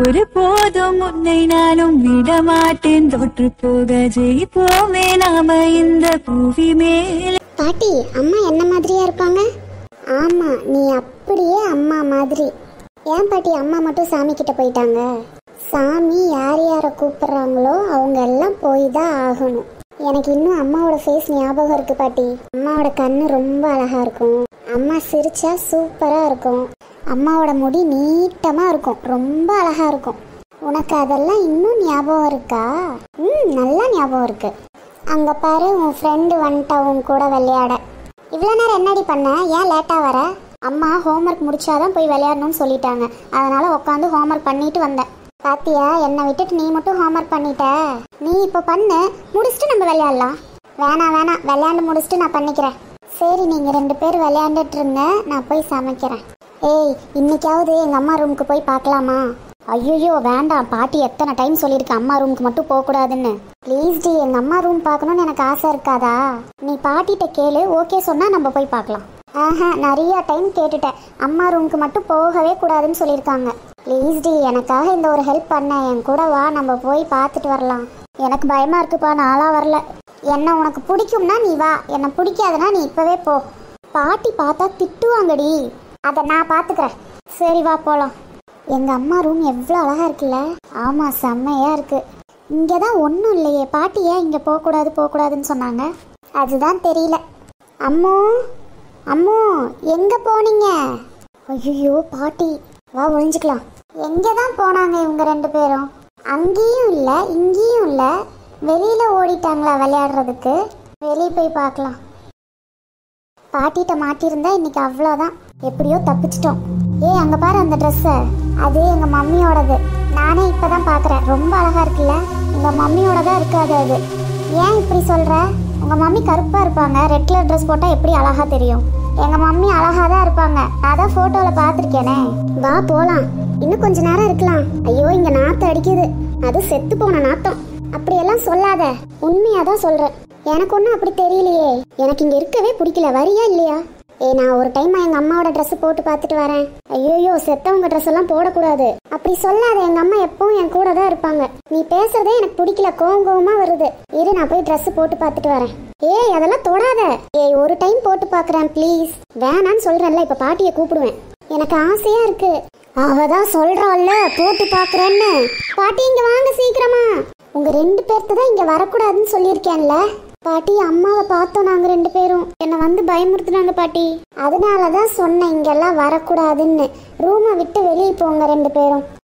ஒரு போதும் உன்னை நானும் விடமாட்டேன் தோற்று போக ஜெயிப்போமே நாம இந்த புவி மேலே பாட்டி அம்மா என்ன மாதிரியா இருப்பாங்க ஆமா நீ அப்படியே அம்மா மாதிரி ஏன் பாட்டி அம்மா மட்டும் சாமி கிட்ட போயிட்டாங்க சாமி யார் யாரை கூப்பிடுறாங்களோ அவங்க எல்லாம் போய் தான் ஆகணும் எனக்கு இன்னும் அம்மாவோட ஃபேஸ் ஞாபகம் இருக்கு பாட்டி அம்மாவோட கண்ணு ரொம்ப அழகா இருக்கும் அம்மா சிரிச்சா சூப்பரா இருக்கும் அம்மாவோட முடி நீட்டமா இருக்கும் ரொம்ப அழகா இருக்கும் உனக்கு அதெல்லாம் இன்னும் ஞாபகம் இருக்கா ம் நல்லா ஞாபகம் இருக்கு அங்க பாரு உன் ஃப்ரெண்டு வந்துட்டா உன் கூட விளையாட இவ்வளோ நேரம் என்னடி பண்ண ஏன் லேட்டா வர அம்மா ஹோம்ஒர்க் முடிச்சாதான் போய் விளையாடணும்னு சொல்லிட்டாங்க அதனால உட்காந்து ஹோம்ஒர்க் பண்ணிட்டு வந்தேன் பாத்தியா என்னை விட்டுட்டு நீ மட்டும் ஹோம்ஒர்க் பண்ணிட்ட நீ இப்போ பண்ணு முடிச்சுட்டு நம்ம விளையாடலாம் வேணாம் வேணாம் விளையாண்டு முடிச்சுட்டு நான் பண்ணிக்கிறேன் சரி நீங்க ரெண்டு பேர் விளையாண்டுட்டு இருங்க நான் போய் சமைக்கிறேன் ஏய் இன்னைக்காவது எங்க அம்மா ரூமுக்கு போய் பார்க்கலாமா ஐயோ வேண்டாம் பாட்டி எத்தனை டைம் சொல்லியிருக்கு அம்மா ரூமுக்கு மட்டும் போகக்கூடாதுன்னு ப்ளீஸ் டி எங்க அம்மா ரூம் பார்க்கணும்னு எனக்கு ஆசை இருக்காதா நீ பாட்டிகிட்ட கேளு ஓகே சொன்னா நம்ம போய் பார்க்கலாம் ஆஹா நிறைய டைம் கேட்டுட்டேன் அம்மா ரூமுக்கு மட்டும் போகவே கூடாதுன்னு சொல்லியிருக்காங்க ப்ளீஸ் டி எனக்காக இந்த ஒரு ஹெல்ப் பண்ண என் கூட வா நம்ம போய் பார்த்துட்டு வரலாம் எனக்கு பயமா இருக்குப்பா நாளா வரல என்ன உனக்கு பிடிக்கும்னா நீ வா என்னை பிடிக்காதுன்னா நீ இப்பவே போ பாட்டி பார்த்தா திட்டுவாங்கடி அதை நான் பார்த்துக்கிறேன் சரி வா போலாம் எங்க அம்மா ரூம் எவ்வளோ அழகா இருக்குல்ல ஆமா செம்மையா இருக்கு இங்கே தான் ஒன்றும் இல்லையே பாட்டி ஏன் இங்கே போகக்கூடாது போகக்கூடாதுன்னு சொன்னாங்க அதுதான் தெரியல அம்மோ அம்மோ எங்க போனீங்க ஐயோ பாட்டி வா ஒழிஞ்சுக்கலாம் எங்கே தான் போனாங்க இவங்க ரெண்டு பேரும் அங்கேயும் இல்லை இங்கேயும் இல்லை வெளியில ஓடிட்டாங்களா விளையாடுறதுக்கு வெளியே போய் பார்க்கலாம் பாட்டிகிட்ட மாட்டியிருந்தா இன்னைக்கு அவ்வளோதான் எப்படியோ தப்பிச்சிட்டோம் ஏய் அங்கே பாரு அந்த ட்ரெஸ்ஸை அது எங்கள் மம்மியோடது நானே இப்போ தான் பார்க்குறேன் ரொம்ப அழகாக இருக்குல்ல உங்கள் மம்மியோட தான் இருக்காது அது ஏன் இப்படி சொல்கிற உங்கள் மம்மி கருப்பாக இருப்பாங்க ரெட் கலர் ட்ரெஸ் போட்டால் எப்படி அழகாக தெரியும் எங்கள் மம்மி அழகாக தான் இருப்பாங்க நான் தான் ஃபோட்டோவில் பார்த்துருக்கேனே வா போகலாம் இன்னும் கொஞ்ச நேரம் இருக்கலாம் ஐயோ இங்கே நாற்று அடிக்குது அது செத்து போன நாத்தம் அப்படியெல்லாம் சொல்லாத உண்மையாக தான் சொல்கிறேன் எனக்கு ஒன்றும் அப்படி தெரியலையே எனக்கு இங்கே இருக்கவே பிடிக்கல வரியா இல்லையா ஏ நான் ஒரு டைம் எங்க அம்மாவோட Dress போட்டு பார்த்துட்டு வரேன் ஐயோ செத்தவங்க Dress எல்லாம் போடக்கூடாது அப்படி சொல்லாத எங்க அம்மா எப்பவும் என் கூட தான் இருப்பாங்க நீ பேசுறதே எனக்கு பிடிக்கல கோவம் கோவமா வருது இரு நான் போய் Dress போட்டு பார்த்துட்டு வரேன் ஏய் அதெல்லாம் தொடாத ஏய் ஒரு டைம் போட்டு பார்க்கறேன் ப்ளீஸ் வேணான்னு சொல்றேன்ல இப்ப பாட்டியை கூப்பிடுவேன் எனக்கு ஆசையா இருக்கு அவ தான் சொல்றாள்ல போட்டு பார்க்கறேன்னு பாட்டி இங்க வாங்க சீக்கிரமா உங்க ரெண்டு பேர்த்து தான் இங்க வரக்கூடாதுன்னு சொல்லியிருக்கேன்ல பாட்டி அம்மாவை பார்த்தோம் நாங்க ரெண்டு பேரும் என்னை வந்து பயமுறுத்துனாங்க பாட்டி அதனால தான் சொன்னேன் இங்கெல்லாம் வரக்கூடாதுன்னு ரூமை விட்டு வெளியே போங்க ரெண்டு பேரும்